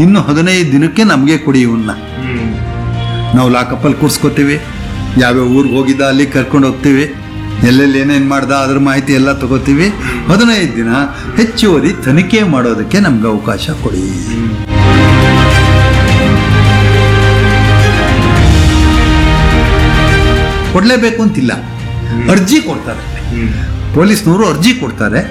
ಇನ್ನು ಹದಿನೈದು ದಿನಕ್ಕೆ ನಮಗೆ ಕೊಡಿ ಇವನ್ನ ಹ್ಮ್ ನಾವು ಲಾಕಪ್ಪಲ್ಲಿ ಕೂರ್ಸ್ಕೊತೀವಿ ಯಾವ್ಯಾವ ಊರಿಗೆ ಹೋಗಿದ್ದ ಅಲ್ಲಿ ಕರ್ಕೊಂಡು ಹೋಗ್ತೀವಿ ಎಲ್ಲೆಲ್ಲಿ ಏನೇನು ಮಾಡ್ದ ಅದ್ರ ಮಾಹಿತಿ ಎಲ್ಲ ತಗೋತೀವಿ ಹದಿನೈದು ದಿನ ಹೆಚ್ಚುವರಿ ತನಿಖೆ ಮಾಡೋದಕ್ಕೆ ನಮ್ಗೆ ಅವಕಾಶ ಕೊಡಿ ಕೊಡಲೇಬೇಕು ಅಂತಿಲ್ಲ ಅರ್ಜಿ ಕೊಡ್ತಾರೆ ಹ್ಮ್ ಪೊಲೀಸ್ನವರು ಅರ್ಜಿ ಕೊಡ್ತಾರೆ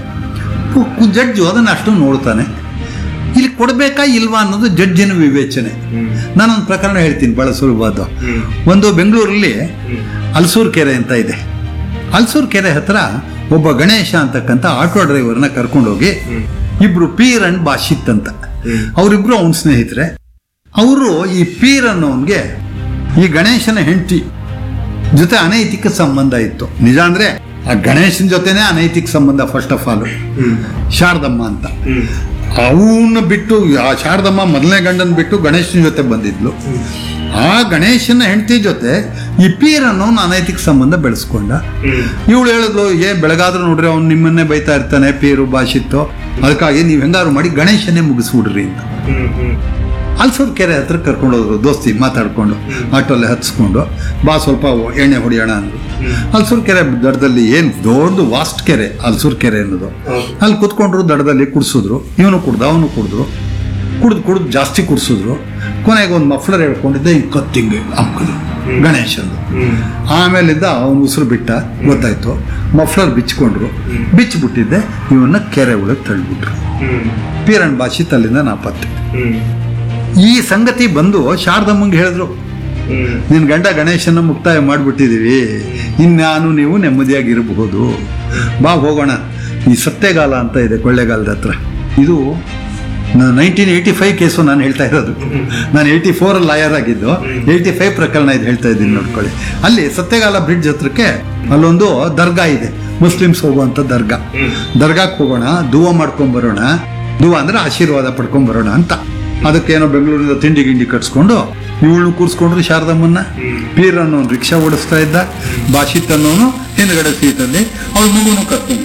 ಜಡ್ಜು ಅದನ್ನು ಅಷ್ಟು ನೋಡ್ತಾನೆ ಇಲ್ಲಿ ಕೊಡಬೇಕಾ ಇಲ್ವಾ ಅನ್ನೋದು ಜಡ್ಜಿನ ವಿವೇಚನೆ ಹ್ಮ್ ನಾನೊಂದು ಪ್ರಕರಣ ಹೇಳ್ತೀನಿ ಭಾಳ ಸುಲಭವಾದ ಹ್ಮ್ ಒಂದು ಬೆಂಗಳೂರಲ್ಲಿ ಹ್ಮ್ ಅಲ್ಸೂರ್ ಕೆರೆ ಅಂತ ಇದೆ ಅಲ್ಸೂರ್ ಕೆರೆ ಹತ್ರ ಒಬ್ಬ ಗಣೇಶ ಅಂತಕ್ಕಂಥ ಆಟೋ ಡ್ರೈವರ್ನ ಕರ್ಕೊಂಡೋಗಿ ಹ್ಮ್ ಇಬ್ರು ಪೀರ್ ಅಂಡ್ ಬಾಷಿತ್ ಅಂತ ಹ್ಮ್. ಅವರಿಬ್ರು ಅವನ ಸ್ನೇಹಿತರೆ ಅವರು ಈ ಪೀರ್ ಅನ್ನೋನ್ಗೆ ಈ ಗಣೇಶನ ಹೆಂಡತಿ ಜೊತೆ ಅನೈತಿಕ ಸಂಬಂಧ ಇತ್ತು ನಿಜ ಅಂದ್ರೆ ಆ ಗಣೇಶನ ಜೊತೆನೆ ಅನೈತಿಕ ಸಂಬಂಧ ಫಸ್ಟ್ ಆಫ್ ಆಲ್ ಹ್ಮ್ ಶಾರದಮ್ಮ ಅಂತ ಹ್ಮ್ ಅವನ್ನ ಬಿಟ್ಟು ಆ ಶಾರದಮ್ಮ ಮೊದಲನೇ ಗಂಡನ ಬಿಟ್ಟು ಗಣೇಶನ ಜೊತೆ ಬಂದಿದ್ಲು ಆ ಗಣೇಶನ ಹೆಂಡತಿ ಜೊತೆ ಈ ಪೀರ್ ಅನ್ನೋನ್ ಅನೈತಿಕ ಸಂಬಂಧ ಬೆಳೆಸ್ಕೊಂಡ ಹ್ಮ್ ಇವಳು ಹೇಳಿದ್ಲು ಏ ಬೆಳಗಾದ್ರೂ ನೋಡ್ರಿ ಅವ್ನು ನಿಮ್ಮನ್ನೇ ಬೈತಾ ಇರ್ತಾನೆ ಪೀರು ಭಾಷಿತ್ತು ಅದಕ್ಕಾಗಿ ನೀವು ಹೆಂಗಾರು ಮಾಡಿ ಗಣೇಶನೇ ಮುಗಿಸ್ಬಿಡ್ರಿ ಅಂತ ಹ್ಮ್ ಹ್ಮ್ ಅಲ್ಸೂರ್ ಕೆರೆ ಹತ್ರ ಕರ್ಕೊಂಡು ಹೋದ್ರು ದೋಸ್ತಿ ಮಾತಾಡ್ಕೊಂಡು ಆಟೋಲ್ಲಿ ಹತ್ಸ್ಕೊಂಡು ಬಾ ಸ್ವಲ್ಪ ಎಣ್ಣೆ ಹೊಡಿಯೋಣ ಅಂದ್ರು ಅಲ್ಸೂರ್ ಕೆರೆ ದಡದಲ್ಲಿ ಏನು ದೊಡ್ಡ ವಾಸ್ಟ್ ಕೆರೆ ಅಲ್ಸೂರ್ ಕೆರೆ ಅನ್ನೋದು ಹೌದು. ಅಲ್ಲಿ ಕುತ್ಕೊಂಡ್ರು ದಡದಲ್ಲಿ ಕುಡಿಸಿದ್ರು ಇವನು ಕುಡ್ದ ಅವನು ಕುಡಿದ್ರು ಕುಡ್ದು ಕುಡ್ದು ಜಾಸ್ತಿ ಕುಡಿಸಿದ್ರು ಕೊನೆಗೆ ಒಂದು ಮಫ್ಲರ್ ಹೇಳ್ಕೊಂಡಿದ್ದೆ ಹಿಂಗೆ ಕತ್ತಿಂಗೆ ಹಾಕಿದ್ರು ಗಣೇಶಂದು ಹ್ಮ್ ಆಮೇಲಿಂದ ಅವನು ಉಸಿರು ಬಿಟ್ಟ ಗೊತ್ತಾಯ್ತು ಮಫ್ಲರ್ ಬಿಚ್ಕೊಂಡ್ರು ಬಿಚ್ಚಿಬಿಟ್ಟಿದ್ದೆ ಇವನ್ನ ಕೆರೆ ಒಳಗೆ ತಳ್ಳಿಬಿಟ್ರು ಹ್ಮ್ ಪೀರನ್ ಭಾಷೆ ತಲ್ಲಿಂದ ನಾಪತ್ತೆ ಹ್ಮ್ ಈ ಸಂಗತಿ ಬಂದು ಶಾರದಮ್ಮಂಗೆ ಹೇಳಿದ್ರು ಹ್ಮ್ ನಿನ್ನ ಗಂಡ ಗಣೇಶನ ಮುಕ್ತಾಯ ಮಾಡಿಬಿಟ್ಟಿದ್ದೀವಿ ಇನ್ಯಾನು ನೀವು ನೆಮ್ಮದಿಯಾಗಿರಬಹುದು ಬಾ ಹೋಗೋಣ ಈ ಸತ್ಯಗಾಲ ಅಂತ ಇದೆ ಕೊಳ್ಳೇಗಾಲದ ಹತ್ರ ಇದು ನೈನ್ಟೀನ್ ಏಯ್ಟಿ ಫೈವ್ ಕೇಸು ನಾನು ಹೇಳ್ತಾ ಇರೋದು ನಾನು ಏಯ್ಟಿ ಫೋರಲ್ಲಿ ಲಾಯರ್ ಆಗಿದ್ದು ಏಯ್ಟಿ ಫೈವ್ ಪ್ರಕರಣ ಇದು ಹೇಳ್ತಾ ಇದ್ದೀನಿ ನೋಡ್ಕೊಳ್ಳಿ ಅಲ್ಲಿ ಸತ್ಯಗಾಲ ಬ್ರಿಡ್ಜ್ ಹತ್ರಕ್ಕೆ ಅಲ್ಲೊಂದು ದರ್ಗಾ ಇದೆ ಮುಸ್ಲಿಮ್ಸ್ ಹೋಗುವಂಥ ದರ್ಗಾ ದರ್ಗಾಕ್ಕೆ ಹೋಗೋಣ ದುವ ಮಾಡ್ಕೊಂಡ್ ಬರೋಣ ದುವ ಅಂದ್ರೆ ಆಶೀರ್ವಾದ ಪಡ್ಕೊಂಡ್ ಬರೋಣ ಅಂತ ಅದಕ್ಕೇನೋ ಬೆಂಗಳೂರಿಂದ ತಿಂಡಿ ಗಿಂಡಿ ಕಟ್ಸ್ಕೊಂಡು ಇವಳನ್ನು ಕೂರಿಸ್ಕೊಂಡ್ರು ಶಾರದಮ್ಮನ್ನ ಪೀರ್ ಅನ್ನೋನು ರಿಕ್ಷಾ ಓಡಿಸ್ತಾ ಇದ್ದ ಬಾಷಿತ್ ಅನ್ನೋನು ಹಿಂದ್ಗಡೆ ಸೀಟಲ್ಲಿ ಅವಳ ಮಗುನು ಕರ್ಕೊಂಡು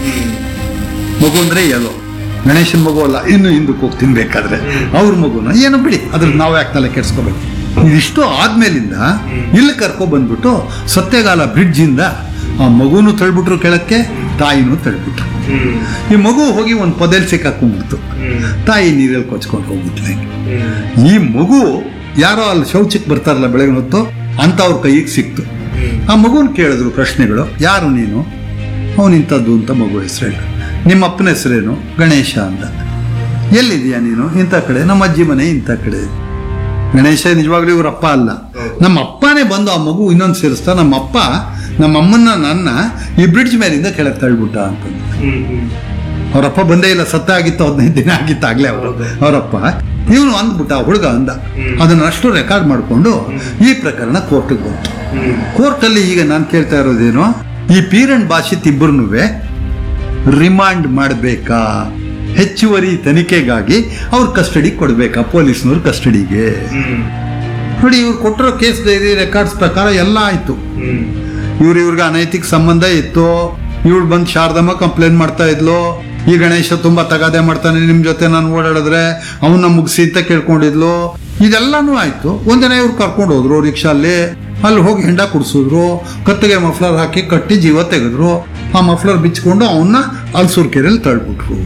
ಮಗು ಅಂದ್ರೆ ಎಲ್ಲೋ ಗಣೇಶನ ಮಗು ಅಲ್ಲ ಇನ್ನು ಹಿಂದಕ್ಕೆ ಹೋಗಿ ತಿನ್ಬೇಕಾದ್ರೆ ಅವ್ರ ಮಗುನ ಏನೋ ಬಿಡಿ ಅದ್ರ ನಾವು ಯಾಕೆ ತಲೆ ಕೆಡ್ಸ್ಕೋಬೇಕು ಇದಿಷ್ಟು ಆದ್ಮೇಲಿಂದ ಇಲ್ಲಿ ಕರ್ಕೊ ಬಂದ್ಬಿಟ್ಟು ಸತ್ಯಗಾಲ ಬ್ರಿಡ್ಜ್ ಇಂದ ಆ ಮಗುನು ತಳ್ಬಿಟ್ರು ಕೆಳಕ್ಕೆ ತಾಯಿನೂ ತಳ್ಬಿಟ್ರು ಹ್ಮ್ ಈ ಮಗು ಹೋಗಿ ಒಂದು ಪೊದೆಲ್ ಸಿಕ್ಕಾಕೊಂಡ್ಬಿಡ್ತು ಹ್ಮ್ ತಾಯಿ ನೀರಲ್ಲಿ ಕೊಚ್ಕೊಂಡು ಹೋಗ್ಬಿಟ್ಲೆ ಹ್ಮ್ ಈ ಮಗು ಯಾರೋ ಅಲ್ಲಿ ಶೌಚಕ್ಕೆ ಬರ್ತಾರಲ್ಲ ಬೆಳಗಿನ ಹೊತ್ತು ಅಂತ ಅವ್ರ ಕೈಗೆ ಸಿಕ್ತು ಆ ಮಗುನ ಕೇಳಿದ್ರು ಪ್ರಶ್ನೆಗಳು ಯಾರು ನೀನು ಅವನಿಂಥದ್ದು ಅಂತ ಮಗು ಹೆಸರು ಹೇಳ ನಿಮ್ಮ ಅಪ್ಪನ ಹೆಸರೇನು ಗಣೇಶ ಅಂತ ಎಲ್ಲಿದೆಯಾ ನೀನು ಇಂಥ ಕಡೆ ನಮ್ಮ ಅಜ್ಜಿ ಮನೆ ಇಂಥ ಕಡೆ ಗಣೇಶ ನಿಜವಾಗ್ಲೂ ಇವ್ರ ಅಪ್ಪ ಅಲ್ಲ ನಮ್ಮ ಅಪ್ಪನೇ ಬಂದು ಆ ಮಗು ಇನ್ನೊಂದು ಸೇರಿಸ್ತಾ ನಮ್ಮ ಅಪ್ಪ ನಮ್ಮ ಅಮ್ಮನ್ನ ನನ್ನ ಈ ಬ್ರಿಡ್ಜ್ ಮೇಲಿಂದ ಕೆಳಗೆ ತಳ್ಬಿಟ್ಟ ಅಂತಂದು ಹ್ಮ್ ಹ್ಮ್ ಅವರಪ್ಪ ಬಂದೇ ಇಲ್ಲ ಸತ್ತ ಆಗಿತ್ತು ಹದಿನೈದು ದಿನ ಆಗಿತ್ತು ಆಗ್ಲೇ ಅವರು ಅವರಪ್ಪ ಇವನು ಅಂದ್ಬಿಟ್ಟ ಆ ಹುಡುಗ ಅಂದ ಅದನ್ನ ಅಷ್ಟು ರೆಕಾರ್ಡ್ ಮಾಡಿಕೊಂಡು ಈ ಪ್ರಕರಣ ಕೋರ್ಟಿಗೆ ಬಂತು ಹ್ಮ್ ಕೋರ್ಟಲ್ಲಿ ಈಗ ನಾನು ಕೇಳ್ತಾ ಇರೋದೇನು ಈ ಪೀರನ್ ಭಾಷಿತ್ ಇಬ್ಬರನ್ನೂ ರಿಮಾಂಡ್ ಮಾಡಬೇಕಾ ಹೆಚ್ಚುವರಿ ತನಿಖೆಗಾಗಿ ಅವ್ರ ಕಸ್ಟಡಿ ಕೊಡಬೇಕಾ ಪೊಲೀಸ್ನವ್ರ ಕಸ್ಟಡಿಗೆ ಹ್ಮ್ ನೋಡಿ ಇವ್ರು ಕೊಟ್ಟಿರೋ ಕೇಸ್ ಡೈರಿ ರೆಕಾರ್ಡ್ಸ್ ಪ್ರಕಾರ ಎಲ್ಲ ಆಯ್ತು ಹ್ಮ್ ಇವ್ರು ಇವ್ರಿಗೆ ಅನೈತಿಕ ಸಂಬಂಧ ಇತ್ತು ಇವಳು ಬಂದು ಶಾರದಮ್ಮ ಕಂಪ್ಲೇಂಟ್ ಮಾಡ್ತಾ ಇದ್ಲು ಈ ಗಣೇಶ ತುಂಬಾ ತಗಾದೆ ಮಾಡ್ತಾನೆ ನಿಮ್ ಜೊತೆ ನಾನು ಓಡಾಡಿದ್ರೆ ಅವನ್ನ ಮುಗಿಸಿ ಅಂತ ಕೇಳ್ಕೊಂಡಿದ್ಲು ಇದೆಲ್ಲಾನು ಆಯ್ತು ಒಂದಿನ ಇವ್ರು ಕರ್ಕೊಂಡು ಹೋದ್ರು ರಿಕ್ಷಾಲ್ಲಿ ಅಲ್ಲಿ ಹೋಗಿ ಹೆಂಡ ಕುಡಿಸಿದ್ರು ಕತ್ತಿಗೆ ಮಫ್ಲರ್ ಹಾಕಿ ಕಟ್ಟಿ ಜೀವ ತೆಗೆದ್ರು ಆ ಮಫ್ಲರ್ ಬಿಚ್ಕೊಂಡು ಅವನ್ನ ಅಲ್ಸೂರ್ ಕೆರೆಯಲ್ಲಿ ತಳ್ಬಿಟ್ರು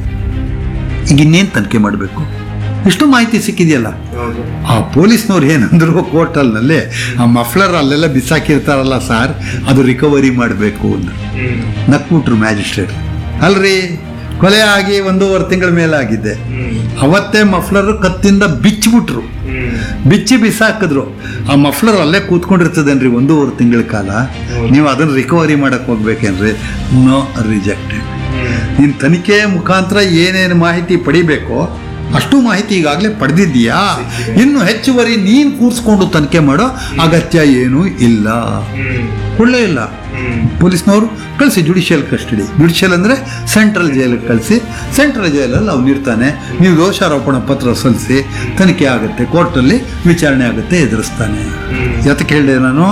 ಈಗ ಇನ್ನೇನ್ ತನಿಖೆ ಮಾಡಬೇಕು ಇಷ್ಟು ಮಾಹಿತಿ ಸಿಕ್ಕಿದೆಯಲ್ಲ ಹೌದು ಆ ಪೊಲೀಸ್ನವ್ರು ಏನಂದ್ರು ಕೋರ್ಟಲ್ನಲ್ಲಿ ಆ ಮಫ್ಲರ್ ಅಲ್ಲೆಲ್ಲ ಬಿಸಾಕಿರ್ತಾರಲ್ಲ ಸರ್ ಅದು ರಿಕವರಿ ಮಾಡಬೇಕು ಅಂತ ಹ್ಮ್ ನಕ್ಬಿಟ್ರು ಮ್ಯಾಜಿಸ್ಟ್ರೇಟ್ ಅಲ್ರಿ ಕೊಲೆ ಆಗಿ ಒಂದೂವರೆ ತಿಂಗಳ ಮೇಲೆ ಆಗಿದ್ದೆ ಹ್ಮ್ ಅವತ್ತೇ ಮಫ್ಲರ್ ಕತ್ತಿಂದ ಬಿಚ್ಚಿಬಿಟ್ರು ಹ್ಮ್ ಬಿಚ್ಚಿ ಬಿಸಾಕಿದ್ರು ಆ ಮಫ್ಲರ್ ಅಲ್ಲೇ ಕೂತ್ಕೊಂಡಿರ್ತದೇನ್ರಿ ಒಂದೂವರೆ ತಿಂಗಳ ಕಾಲ ನೀವು ಅದನ್ನ ರಿಕವರಿ ಮಾಡಕ್ ಹೋಗ್ಬೇಕೇನ್ರಿ ನೋ ರಿಜೆಕ್ಟೆಡ್ ಹ್ಮ್ ನಿನ್ ತನಿಖೆ ಮುಖಾಂತರ ಏನೇನು ಮಾಹಿತಿ ಪಡಿಬೇಕೋ ಅಷ್ಟು ಮಾಹಿತಿ ಈಗಾಗಲೇ ಪಡೆದಿದ್ದೀಯಾ ಇನ್ನು ಹೆಚ್ಚುವರಿ ನೀನ್ ಕೂರಿಸ್ಕೊಂಡು ತನಿಖೆ ಮಾಡೋ ಅಗತ್ಯ ಏನೂ ಇಲ್ಲ ಹ್ಮ್ ಒಳ್ಳೆ ಇಲ್ಲ ಹ್ಮ್ ಪೊಲೀಸ್ನವರು ಕಳಿಸಿ ಜುಡಿಷಿಯಲ್ ಕಸ್ಟಡಿ ಜುಡಿಷಿಯಲ್ ಅಂದ್ರೆ ಸೆಂಟ್ರಲ್ ಜೈಲಿಗೆ ಕಳಿಸಿ ಸೆಂಟ್ರಲ್ ಜೈಲಲ್ಲಿ ಅವ್ನು ಇರ್ತಾನೆ ನೀವು ದೋಷಾರೋಪಣಾ ಪತ್ರ ಸಲ್ಲಿಸಿ ತನಿಖೆ ಆಗುತ್ತೆ ಕೋರ್ಟಲ್ಲಿ ವಿಚಾರಣೆ ಆಗುತ್ತೆ ಎದುರಿಸ್ತಾನೆ ಯಾತಕ್ಕೆ ಹೇಳಿದೆ ನಾನು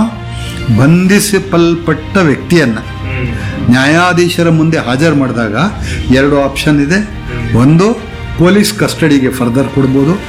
ಬಂಧಿಸಲ್ಪಟ್ಟ ವ್ಯಕ್ತಿಯನ್ನ ಹ್ಮ್ ನ್ಯಾಯಾಧೀಶರ ಮುಂದೆ ಹಾಜರು ಮಾಡಿದಾಗ ಎರಡು ಆಪ್ಷನ್ ಇದೆ ಒಂದು ಪೊಲೀಸ್ ಕಸ್ಟಡಿಗೆ ಫರ್ದರ್ ಕೊಡ್ಬೋದು